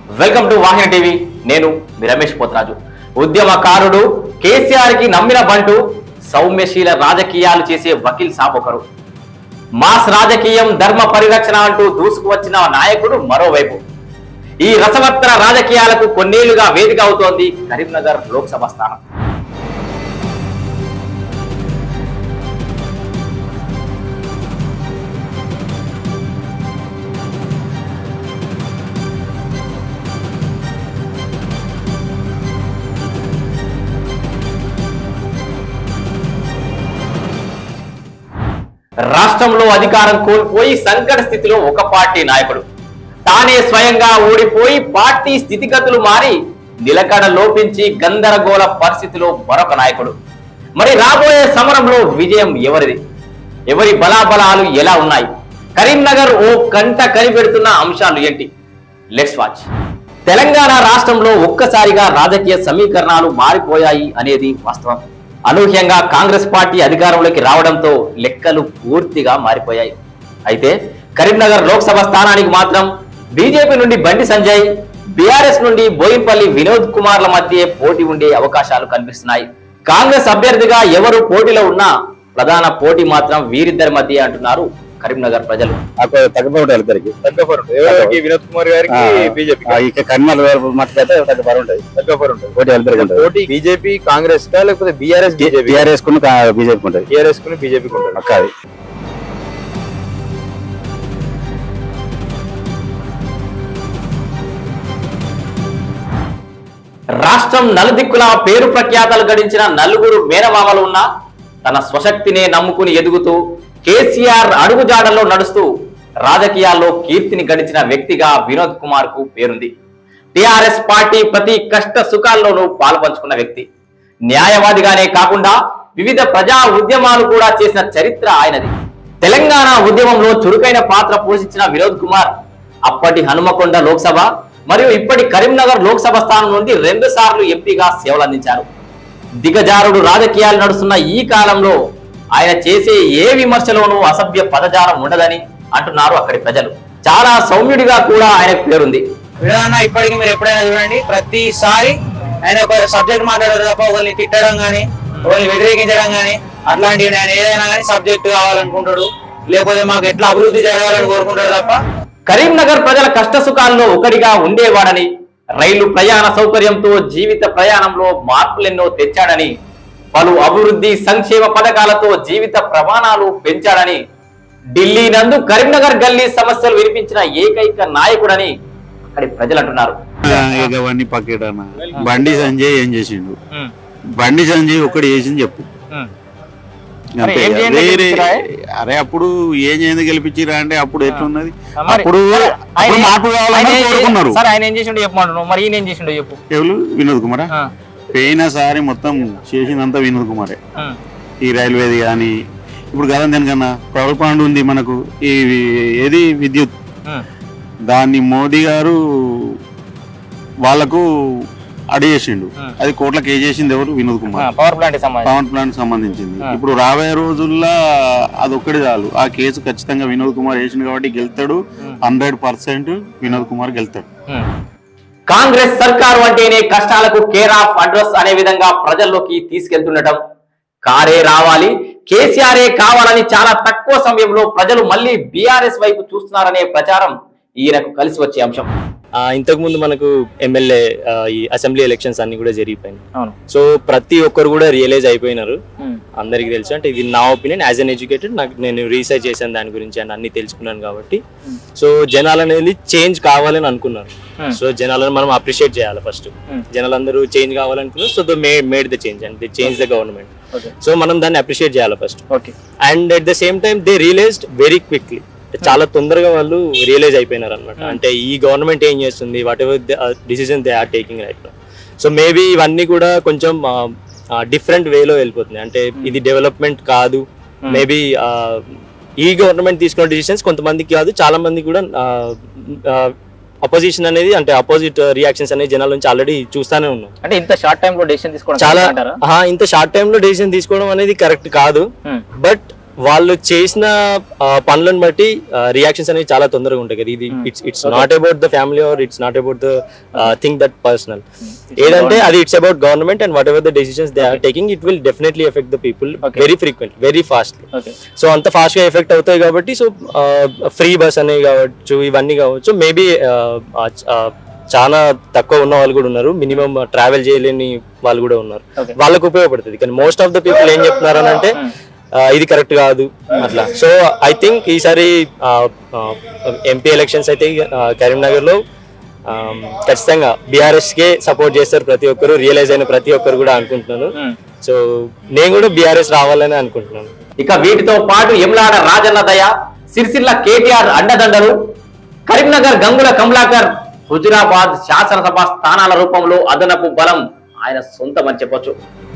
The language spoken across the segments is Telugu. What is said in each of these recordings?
వెల్కమ్ టు వాహిని టీవీ నేను మీ రమేష్ పోతరాజు ఉద్యమకారుడు కేసీఆర్ కి నమ్మిన బంటు సౌమ్యశీల రాజకీయాలు చేసే వకీల్ సాబ్ ఒకరు మాస్ రాజకీయం ధర్మ పరిరక్షణ అంటూ దూసుకువచ్చిన నాయకుడు మరోవైపు ఈ రసవత్తర రాజకీయాలకు కొన్నేళ్లుగా వేదిక అవుతోంది కరీంనగర్ లోక్సభ స్థానం రాష్ట్రంలో అధికారం కోల్పోయి సంకట స్థితిలో ఒక పార్టీ నాయకుడు తానే స్వయంగా ఓడిపోయి పార్టీ స్థితిగతులు మారి నిలకడ లోపించి గందరగోళ పరిస్థితిలో మరొక నాయకుడు మరి రాబోయే సమరంలో విజయం ఎవరిది ఎవరి బలాబలాలు ఎలా ఉన్నాయి కరీంనగర్ ఓ కంట కనిపెడుతున్న అంశాలు ఏంటి లెట్స్ వాచ్ తెలంగాణ రాష్ట్రంలో ఒక్కసారిగా రాజకీయ సమీకరణాలు మారిపోయాయి అనేది వాస్తవం అనూహ్యంగా కాంగ్రెస్ పార్టీ అధికారంలోకి రావడంతో లెక్కలు పూర్తిగా మారిపోయాయి అయితే కరీంనగర్ లోక్సభ స్థానానికి మాత్రం బీజేపీ నుండి బండి సంజయ్ బీఆర్ఎస్ నుండి బోయింపల్లి వినోద్ కుమార్ల మధ్య పోటీ ఉండే అవకాశాలు కనిపిస్తున్నాయి కాంగ్రెస్ అభ్యర్థిగా ఎవరు పోటీలో ఉన్నా ప్రధాన పోటీ మాత్రం వీరిద్దరి మధ్య అంటున్నారు కరీంనగర్ ప్రజలు నాకు తగ్గపడి ఇద్దరికి తగ్గఫర్ ఉంటుంది ఎవరికి వినోద్ కుమార్ గారికి బీజేపీ ఇక కన్మల మట్టుకైతే తగ్గపడి ఉంటుంది తగ్గఫర్ ఉంటుంది పోటీ ఇద్దరికి ఉంటుంది పోటీ బీజేపీ కాంగ్రెస్ కా లేకపోతే బీఆర్ఎస్ బీజేపీ టీఆర్ఎస్ కు బీజేపీ ఉంటుంది టీఆర్ఎస్ కు బీజేపీకి ఉంటుంది పక్క అది రాష్ట్రం నలుదిక్కుల పేరు ప్రఖ్యాతలు గడించిన నలుగురు మేనమామలు ఉన్నా తన స్వశక్తినే నమ్ముకుని ఎదుగుతూ కేసీఆర్ అడుగుజాడల్లో నడుస్తూ రాజకీయాల్లో కీర్తిని గడించిన వ్యక్తిగా వినోద్ కుమార్ కు పేరుంది టిఆర్ఎస్ పార్టీ ప్రతి కష్ట సుఖాల్లోనూ పాల్పంచుకున్న వ్యక్తి న్యాయవాదిగానే కాకుండా వివిధ ప్రజా ఉద్యమాలు కూడా చేసిన చరిత్ర ఆయనది తెలంగాణ ఉద్యమంలో చురుకైన పాత్ర పోషించిన వినోద్ కుమార్ అప్పటి హనుమకొండ లోక్సభ మరియు ఇప్పటి కరీంనగర్ లోక్సభ స్థానం నుండి రెండు సార్లు ఎంపీగా సేవలందించారు దిగజారుడు రాజకీయాలు నడుస్తున్న ఈ కాలంలో ఆయన చేసే ఏ విమర్శలోనూ అసభ్య పదజాలం ఉండదని అంటున్నారు అక్కడి ప్రజలు చాలా సౌమ్యుడిగా కూడా ఆయనకు పేరుంది విధాన ఇప్పటికి మీరు ఎప్పుడైనా చూడండి ప్రతిసారి ఆయన ఒక సబ్జెక్ట్ మాట్లాడారు తప్ప ఒకరిని తిట్టడం గానీ ఒకరిని వ్యతిరేకించడం గానీ అట్లాంటివి ఆయన ఏదైనా కానీ సబ్జెక్ట్ కావాలనుకుంటాడు లేకపోతే మాకు ఎట్లా అభివృద్ధి జరగాలని కోరుకుంటాడు తప్ప కరీంనగర్ ప్రజల కష్ట సుఖాల్లో ఒకడిగా ఉండేవాడని రైలు ప్రయాణ సౌకర్యంతో జీవిత ప్రయాణంలో మార్పులెన్నో తెచ్చాడని పలు అభివృద్ధి సంక్షేమ పథకాలతో జీవిత ప్రమాణాలు పెంచాడని ఢిల్లీ నందు కరీంనగర్ గల్లీ సమస్యలు వినిపించిన ఏకైక నాయకుడని అక్కడి ప్రజలు అంటున్నారు ఇక అవన్నీ పక్కేటన్న బండి సంజయ్ ఏం చేసిండు బండి సంజయ్ ఒకటి చేసింది చెప్పు మరి అంతే ఏం ఇక. చేయండి వేరే గెలిపించిరా? అరే అప్పుడు ఏం చేయండి గెలిపించిరా అంటే అప్పుడు ఎట్లున్నది మరి అప్పుడు సరే, అప్పుడు ఆయన- మార్పు ఆయన కావాలని ఏం- కోరుకున్నారు సరే ఆయన ఏం చేసిండో చెప్పమంటున్నావు మరి ఈయన ఏం చేసిండో చెప్పు ఎవరు వినోద్ కుమారా ఆ, పోయిన సారి మొత్తం చేసిందంతా వినోద్ కుమారే ఆ, ఈ రైల్వేది కానీ ఇప్పుడు కదా దానికన్నా పవర్ పాయింట్ ఉంది మనకు ఈ ఏది విద్యుత్ ఆ. దాన్ని మోదీ గారు వాళ్ళకు అడిగేసిండు Hmm. అది కోట్లకి ఏ చేసింది ఎవరు వినోద్ ఆ, కుమార్ పవర్ ప్లాంట్ సంబంధించి పవన్ ప్లాంట్ సంబంధించింది Hmm. ఇప్పుడు రాబోయే రోజుల్లో అది ఒక్కటి చాలు ఆ కేసు ఖచ్చితంగా వినోద్ కుమార్ వేసింది కాబట్టి గెలుతాడు Hmm. Hundred percent Vinod Kumar గెలుతాడు కాంగ్రెస్ సర్కారు అంటేనే కష్టాలకు కేర్ ఆఫ్ అడ్రస్ అనే విధంగా ప్రజల్లోకి తీసుకెళ్తుండటం కారే రావాలి కేసీఆరే కావాలని చాలా తక్కువ సమయంలో ప్రజలు మళ్ళీ బీఆర్ఎస్ వైపు చూస్తున్నారనే ప్రచారం ఈయనకు కలిసి వచ్చే అంశం ఆ, ఇంతకుముందు మనకు ఎమ్మెల్యే ఆ, ఈ అసెంబ్లీ ఎలక్షన్స్ అన్ని కూడా జరిగిపోయినాయి అవును. సో ప్రతి ఒక్కరు కూడా రియలైజ్ అయిపోయినారు అందరికి తెలుసు అంటే ఇది నా ఒపీనియన్ యాజ్ అన్ ఎడ్యుకేటెడ్ నాకు నేను రీసెర్చ్ చేశాను దాని గురించి అని అన్ని తెలుసుకున్నాను కాబట్టి సో జనాలు అనేది చేంజ్ కావాలని అనుకున్నారు Hmm. సో జనాలను మనం అప్రిషియేట్ చేయాలి ఫస్ట్ Hmm. జనాలందరూ చేంజ్ కావాలనుకున్నారు so the made the change and they change the government Okay. So మనం దాన్ని అప్రిషియేట్ చేయాలి first okay and at the same time they realized very quickly చాలా తొందరగా వాళ్ళు రియలైజ్ అయిపోయినారు అనమాట అంటే ఈ గవర్నమెంట్ ఏం చేస్తుంది whatever decision they are taking right so maybe ఇవన్నీ కూడా కొంచెం డిఫరెంట్ వేలో వెళ్ళిపోతుంది అంటే ఇది డెవలప్మెంట్ కాదు మేబీ ఈ గవర్నమెంట్ తీసుకున్న డిసిషన్స్ కొంతమందికి కాదు చాలా మంది కూడా అపోజిషన్ అనేది అంటే అపోజిట్ రియాక్షన్స్ అనేది జనాల నుంచి ఆల్రెడీ చూస్తానే ఉన్నాం అంటే ఇంత షార్ట్ టైం లో డెసిషన్ తీసుకోవడం చాలా అంటారా ఆహా, ఇంత షార్ట్ టైం లో డెసిషన్ తీసుకోవడం అనేది కరెక్ట్ కాదు Hmm. బట్ వాళ్ళు చేసిన ఆ, పనులను బట్టి రియాక్షన్స్ అనేవి చాలా తొందరగా ఉంటాయి కదా ఇది it's it's not about the family or it's not about the thing that personal ఏదంటే అది it's about government and whatever the decisions they are taking it will definitely effect the people very frequent very fast okay so అంత ఫాస్ట్ గా ఎఫెక్ట్ అవుతాయి కాబట్టి సో ఫ్రీ బస్ అనేవి కావచ్చు ఇవన్నీ కావచ్చు మేబీ చాలా తక్కువ ఉన్న వాళ్ళు కూడా ఉన్నారు మినిమం ట్రావెల్ చేయలేని వాళ్ళు కూడా ఉన్నారు Okay. వాళ్ళకు ఉపయోగపడుతుంది కానీ మోస్ట్ ఆఫ్ ద పీపుల్ ఏం చెప్తున్నారు అని అంటే ఆ, ఇది కరెక్ట్ కాదు అట్లా సో ఐ థింక్ ఈసారి ఎంపీ ఎలక్షన్స్ అయితే ఆ, కరీంనగర్ లో ఆ, ఖచ్చితంగా బీఆర్ఎస్ కే సపోర్ట్ చేస్తారు ప్రతి ఒక్కరు రియలైజ్ అయిన ప్రతి ఒక్కరు కూడా అనుకుంటున్నాను సో నేను కూడా బీఆర్ఎస్ రావాలని అనుకుంటున్నాను ఇక వీటితో పాటు ఎమ్లాడ రాజన్న దయ సిరిసిల్ల కేటీఆర్ అండదండలు కరీంనగర్ గంగుల కమలాకర్ హుజురాబాద్ శాసనసభ స్థానాల రూపంలో అదనపు బలం ఆయన సొంతమని చెప్పొచ్చు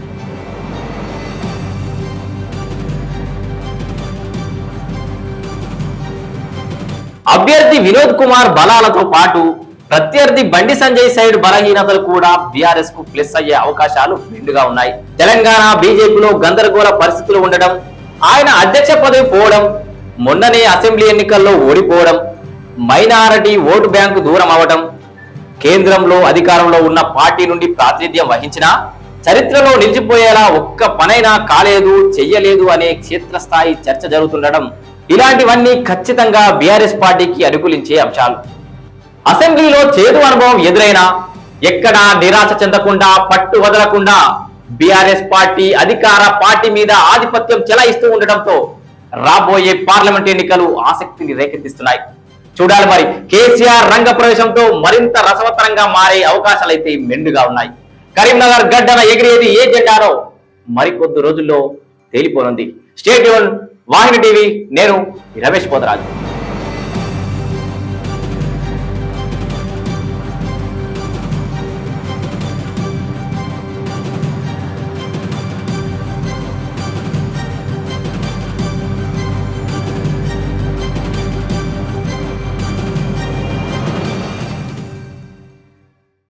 అభ్యర్థి వినోద్ కుమార్ బలాలతో పాటు ప్రత్యర్థి బండి సంజయ్ సైడ్ బలహీనతలు కూడా బీఆర్ఎస్ కు ప్లస్ అయ్యే అవకాశాలు మెండుగా ఉన్నాయి తెలంగాణ బీజేపీలో గందరగోళ పరిస్థితులు ఉండడం ఆయన అధ్యక్ష పదవి పోవడం మొన్ననే అసెంబ్లీ ఎన్నికల్లో ఓడిపోవడం మైనారిటీ ఓటు బ్యాంకు దూరం అవడం కేంద్రంలో అధికారంలో ఉన్న పార్టీ నుండి ప్రాతినిధ్యం వహించినా చరిత్రలో నిలిచిపోయేలా ఒక్క పనైనా కాలేదు చెయ్యలేదు అనే క్షేత్రస్థాయి చర్చ జరుగుతుండడం ఇలాంటివన్నీ ఖచ్చితంగా బీఆర్ఎస్ పార్టీకి అనుకూలించే అంశాలు అసెంబ్లీలో చేదు అనుభవం ఎదురైనా ఎక్కడా నిరాశ చెందకుండా పట్టు వదలకుండా బీఆర్ఎస్ పార్టీ అధికార పార్టీ మీద ఆధిపత్యం చెలాయిస్తూ ఉండటంతో రాబోయే పార్లమెంట్ ఎన్నికలు ఆసక్తిని రేకెత్తిస్తున్నాయి చూడాలి మరి కేసీఆర్ రంగ ప్రవేశంతో మరింత రసవత్తరంగా మారే అవకాశాలైతే మెండుగా ఉన్నాయి కరీంనగర్ గడ్డన ఎగిరేది ఏ జెండానో మరికొద్ది రోజుల్లో తేలిపోనుంది స్టేట్ వాహిని టీవీ నేను రమేష్ పోతరాజు